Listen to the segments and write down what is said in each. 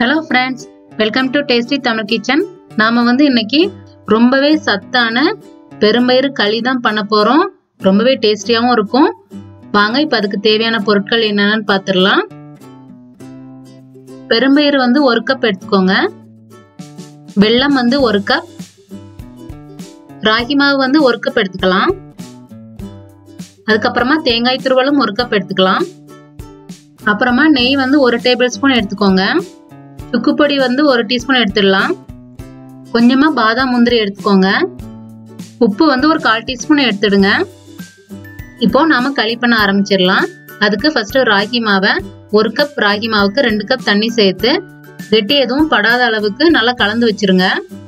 hello friends welcome to tasty Tamil kitchen நாம வந்து இன்னைக்கு ரொம்பவே சத்தான பெரும்பயிறு களி தான் பண்ண போறோம் ரொம்பவே டேஸ்டியாகவும் இருக்கும் வாங்க இப்போ அதுக்கு தேவையான பொருட்கள் என்னென்னு பார்த்துடலாம் பெரும்பயிறு வந்து ஒரு கப் எடுத்துக்கோங்க வெல்லம் வந்து ஒரு கப் ராகி மாவு வந்து ஒரு கப் எடுத்துக்கலாம் அதுக்கப்புறமா தேங்காய் துருவலும் ஒரு கப் எடுத்துக்கலாம் அப்புறமா நெய் வந்து ஒரு டேபிள் ஸ்பூன் எடுத்துக்கோங்க சுக்குப்பொடி வந்து ஒரு டீஸ்பூன் எடுத்துடலாம் கொஞ்சமா பாதாம் முந்திரி எடுத்துக்கோங்க உப்பு வந்து ஒரு கால் டீஸ்பூன் எடுத்துடுங்க இப்போ நாம களி பண்ண ஆரம்பிச்சிடலாம் அதுக்கு ஃபர்ஸ்ட் ராகி மாவை ஒரு கப் ராகி மாவுக்கு ரெண்டு கப் தண்ணி சேர்த்து கெட்டி எதுவும் படாத அளவுக்கு நல்லா கலந்து வச்சிருங்க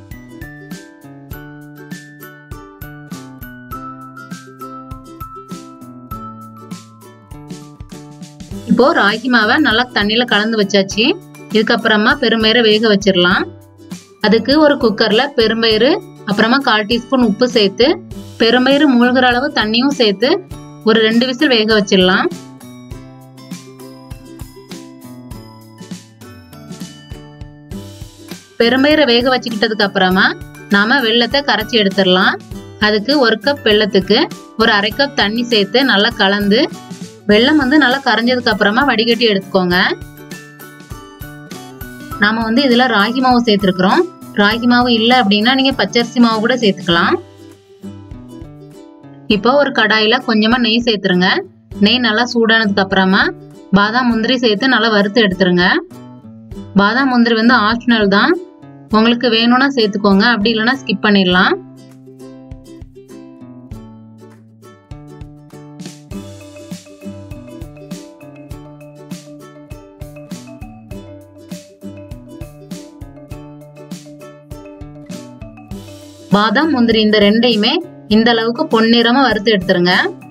இப்போ ராகி மாவை நல்லா தண்ணியில கலந்து வச்சாச்சு இதுக்கப்புறமா பெரும்பயிரை வேக வச்சிடலாம் அதுக்கு ஒரு குக்கர்ல பெரும்பயிறு அப்புறமா கால் டீஸ்பூன் உப்பு சேர்த்து பெரும்பயிறு மூழ்கிற அளவு தண்ணியும் சேர்த்து ஒரு ரெண்டு விசில் வேக வச்சிடலாம் பெரும்பயிரை வேக வச்சுக்கிட்டதுக்கு அப்புறமா நாம வெள்ளத்தை கரைச்சி எடுத்துடலாம் அதுக்கு ஒரு கப் வெள்ளத்துக்கு ஒரு அரை கப் தண்ணி சேர்த்து நல்லா கலந்து வெள்ளம் வந்து நல்லா கரைஞ்சதுக்கு அப்புறமா வடிகட்டி எடுத்துக்கோங்க நாம வந்து இதுல ராகி மாவு சேர்த்துருக்குறோம் ராகி மாவு இல்லை அப்படின்னா நீங்க பச்சரிசி மாவு கூட சேர்த்துக்கலாம் இப்போ ஒரு கடாயில கொஞ்சமா நெய் சேர்த்துருங்க நெய் நல்லா சூடானதுக்கு அப்புறமா பாதாம் முந்திரி சேர்த்து நல்லா வறுத்து எடுத்துருங்க பாதாம் முந்திரி வந்து ஆப்ஷனல் தான் உங்களுக்கு வேணும்னா சேர்த்துக்கோங்க அப்படி இல்லைன்னா ஸ்கிப் பண்ணிடலாம் பாதாம் முந்திரி இந்த ரெண்டையுமே இந்த அளவுக்கு பொன்னிறமா வறுத்து எடுத்துருங்க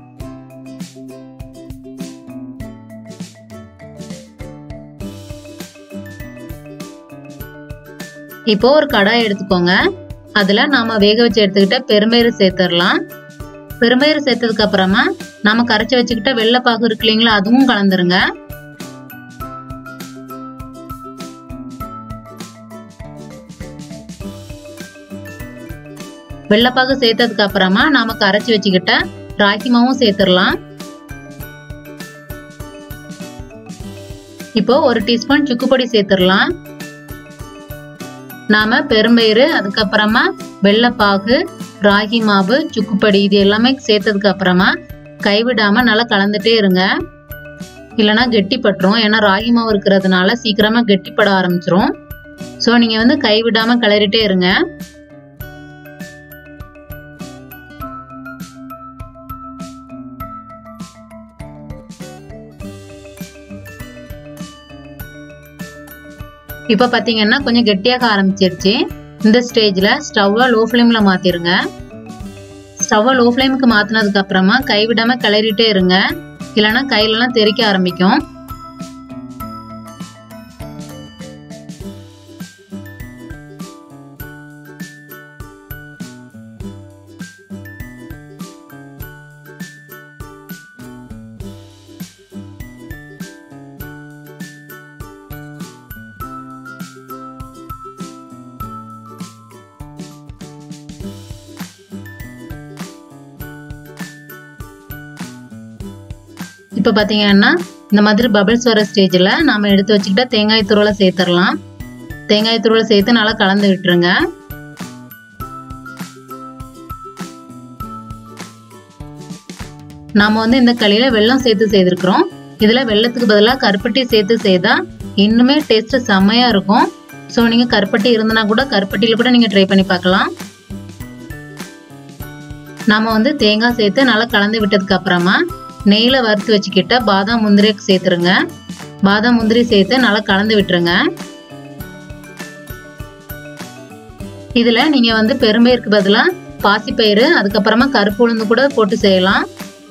இப்போ ஒரு கடாய் எடுத்துக்கோங்க அதுல நாம வேக வச்சு எடுத்துக்கிட்ட பெரும்பயிறு சேர்த்துடலாம் பெரும்பயிறு சேர்த்ததுக்கு அப்புறமா நாம கரைச்சி வச்சுக்கிட்ட வெள்ளைப்பாகு இருக்கு இல்லைங்களா அதுவும் கலந்துருங்க வெள்ளைப்பாகு சேர்த்ததுக்கு அப்புறமா நாம கரைச்சி வச்சுக்கிட்ட ராகி மாவும் சேர்த்துடலாம் இப்போ ஒரு டீஸ்பூன் சுக்குப்பொடி சேர்த்துடலாம் நாம பெரும்பயிறு அதுக்கப்புறமா வெள்ளைப்பாகு ராகி மாவு சுக்குப்பொடி இது எல்லாமே சேர்த்ததுக்கு அப்புறமா கைவிடாம நல்லா கலந்துட்டே இருங்க இல்லைன்னா கெட்டிப்பட்டுரும் ஏன்னா ராகி மாவு இருக்கிறதுனால சீக்கிரமா கெட்டிப்பட ஆரம்பிச்சிரும் ஸோ நீங்க வந்து கைவிடாம கிளறிட்டே இருங்க இப்போ பார்த்தீங்கன்னா கொஞ்சம் கெட்டியாக ஆரம்பிச்சிருச்சு இந்த ஸ்டேஜில் ஸ்டவ்வை லோ ஃப்ளேமில் மாற்றிருங்க ஸ்டவ்வை லோ ஃப்ளேமுக்கு மாற்றினதுக்கு அப்புறமா கைவிடாமல் கிளறிட்டே இருங்க இல்லைன்னா கையிலலாம் தெறிக்க ஆரம்பிக்கும் இப்போ பார்த்தீங்கன்னா இந்த மாதிரி பபிள்ஸ் வர ஸ்டேஜில் நாம் எடுத்து வச்சுக்கிட்ட தேங்காய் துருவலை சேர்த்துடலாம் தேங்காய் துருவலை சேர்த்து நல்லா கலந்து விட்டுருங்க நாம் வந்து இந்த களியில் வெள்ளம் சேர்த்து செய்திருக்கிறோம் இதில் வெள்ளத்துக்கு பதிலாக கருப்பட்டி சேர்த்து செய்தால் இன்னுமே டேஸ்ட்டு செம்மையாக இருக்கும் ஸோ நீங்கள் கருப்பட்டி இருந்தனா கூட கருப்பட்டியில் கூட நீங்கள் ட்ரை பண்ணி பார்க்கலாம் நாம் வந்து தேங்காய் சேர்த்து நல்லா கலந்து விட்டதுக்கு அப்புறமா நெய்யில் வறுத்து வச்சுக்கிட்ட பாதாம் முந்திரி சேர்த்துருங்க பாதாம் முந்திரி சேர்த்து நல்லா கலந்து விட்டுருங்க இதில் நீங்கள் வந்து பெரும்பயிருக்கு பதிலாக பாசிப்பயிறு அதுக்கப்புறமா கருப்பு உளுந்து கூட போட்டு செய்யலாம்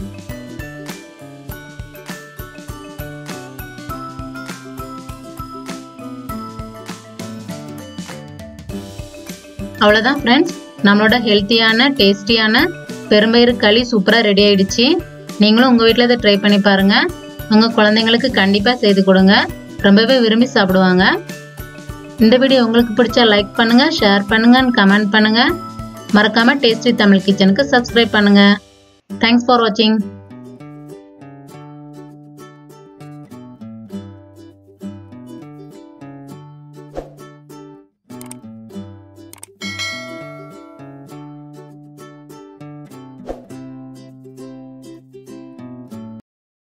அவ்வளோதான் ஃப்ரெண்ட்ஸ் நம்மளோட ஹெல்த்தியான டேஸ்டியான பெரும்பயிறு களி சூப்பராக ரெடி ஆயிடுச்சு நீங்களும் உங்கள் வீட்டில் இதை ட்ரை பண்ணி பாருங்கள் உங்கள் குழந்தைங்களுக்கு கண்டிப்பாக செய்து கொடுங்க ரொம்பவே விரும்பி சாப்பிடுவாங்க இந்த வீடியோ உங்களுக்கு பிடிச்சா லைக் பண்ணுங்க ஷேர் பண்ணுங்க கமெண்ட் பண்ணுங்க மறக்காம டேஸ்டி தமிழ் கிச்சனுக்கு சப்ஸ்கிரைப் பண்ணுங்க தேங்க்ஸ் ஃபார் வாட்சிங்